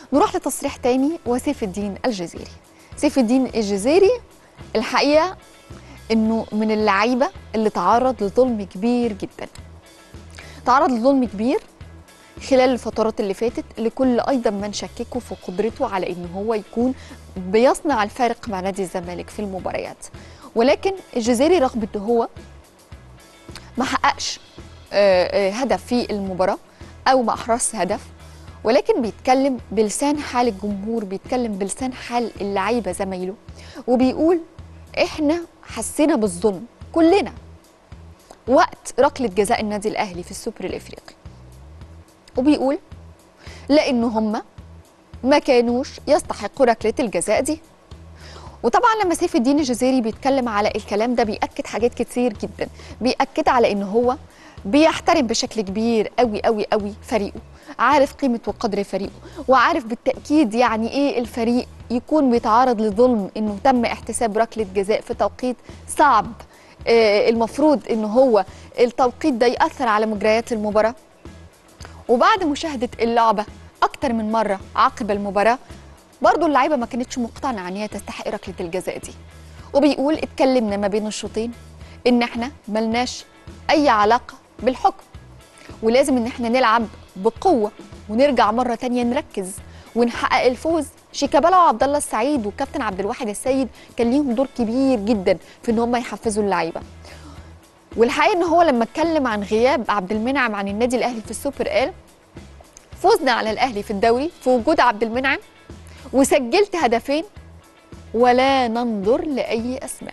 نروح لتصريح تاني وسيف الدين الجزيري سيف الدين الجزيري الحقيقه انه من اللعيبه اللي تعرض لظلم كبير جدا تعرض لظلم كبير خلال الفترات اللي فاتت لكل ايضا من شككوا في قدرته على ان هو يكون بيصنع الفارق مع نادي الزمالك في المباريات ولكن الجزيري رغم ان هو ما حققش آه، آه، هدف في المباراه او ما احرزش هدف ولكن بيتكلم بلسان حال الجمهور بيتكلم بلسان حال اللعيبه زمايله وبيقول احنا حسينا بالظلم كلنا وقت ركله جزاء النادي الاهلي في السوبر الافريقي وبيقول لان هم ما كانوش يستحقوا ركله الجزاء دي وطبعا لما سيف الدين الجزيري بيتكلم على الكلام ده بيأكد حاجات كتير جدا بيأكد على ان هو بيحترم بشكل كبير قوي قوي قوي فريقه عارف قيمة وقدر فريقه وعارف بالتأكيد يعني ايه الفريق يكون بيتعرض لظلم انه تم احتساب ركلة جزاء في توقيت صعب آه، المفروض ان هو التوقيت ده يأثر على مجريات المباراة وبعد مشاهدة اللعبة أكتر من مرة عقب المباراة برضو اللعيبة ما كانتش مقتنعة إن هي تستحق ركلة الجزاء دي وبيقول اتكلمنا ما بين الشوطين إن إحنا ملناش أي علاقة بالحكم ولازم إن إحنا نلعب بقوة ونرجع مرة تانية نركز ونحقق الفوز شيكابالا وعبد الله السعيد وكابتن عبد الواحد السيد كان ليهم دور كبير جدا في ان هم يحفزوا اللعيبه والحقيقه ان هو لما اتكلم عن غياب عبد المنعم عن النادي الاهلي في السوبر قال فوزنا على الاهلي في الدوري في وجود عبد المنعم وسجلت هدفين ولا ننظر لاي اسماء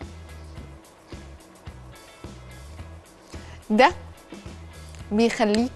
ده بيخليك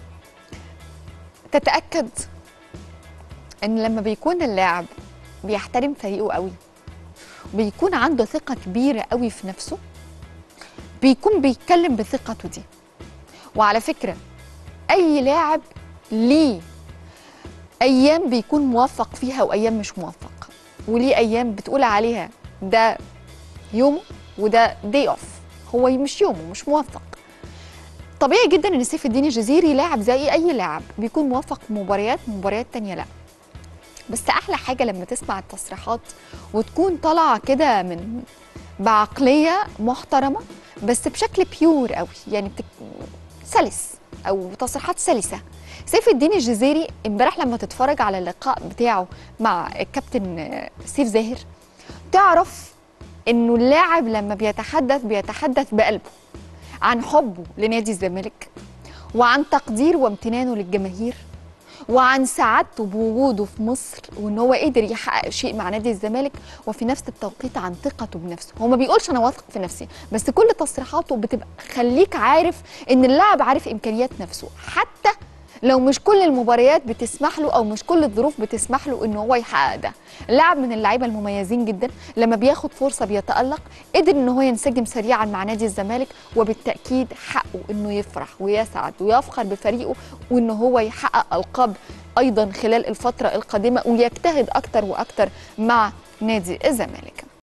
تتاكد ان لما بيكون اللاعب بيحترم فريقه قوي بيكون عنده ثقه كبيره قوي في نفسه بيكون بيتكلم بثقته دي وعلى فكرة أي لاعب ليه أيام بيكون موفق فيها وأيام مش موفق وليه أيام بتقول عليها ده يومه وده دي أوف هو مش يومه مش موفق طبيعي جدا ان سيف الدين الجزيري لاعب زي اي لاعب بيكون موفق في مباريات مباريات تانية لا بس احلى حاجه لما تسمع التصريحات وتكون طالعه كده من بعقليه محترمه بس بشكل بيور قوي يعني بتك... سلس او تصريحات سلسه سيف الدين الجزيري امبارح لما تتفرج على اللقاء بتاعه مع الكابتن آه، سيف زاهر تعرف انه اللاعب لما بيتحدث بيتحدث بقلبه عن حبه لنادي الزمالك وعن تقدير وامتنانه للجماهير وعن سعادته بوجوده في مصر وان هو قدر يحقق شيء مع نادي الزمالك وفي نفس التوقيت عن ثقته بنفسه هو ما بيقولش انا واثق في نفسي بس كل تصريحاته بتبقى خليك عارف ان اللاعب عارف امكانيات نفسه حتى لو مش كل المباريات بتسمح له او مش كل الظروف بتسمح له ان هو يحقق ده اللاعب من اللعيبه المميزين جدا لما بياخد فرصه بيتالق قدر ان هو ينسجم سريعا مع نادي الزمالك وبالتاكيد حقه انه يفرح ويسعد ويفخر بفريقه وان هو يحقق القاب ايضا خلال الفتره القادمه ويجتهد اكتر واكتر مع نادي الزمالك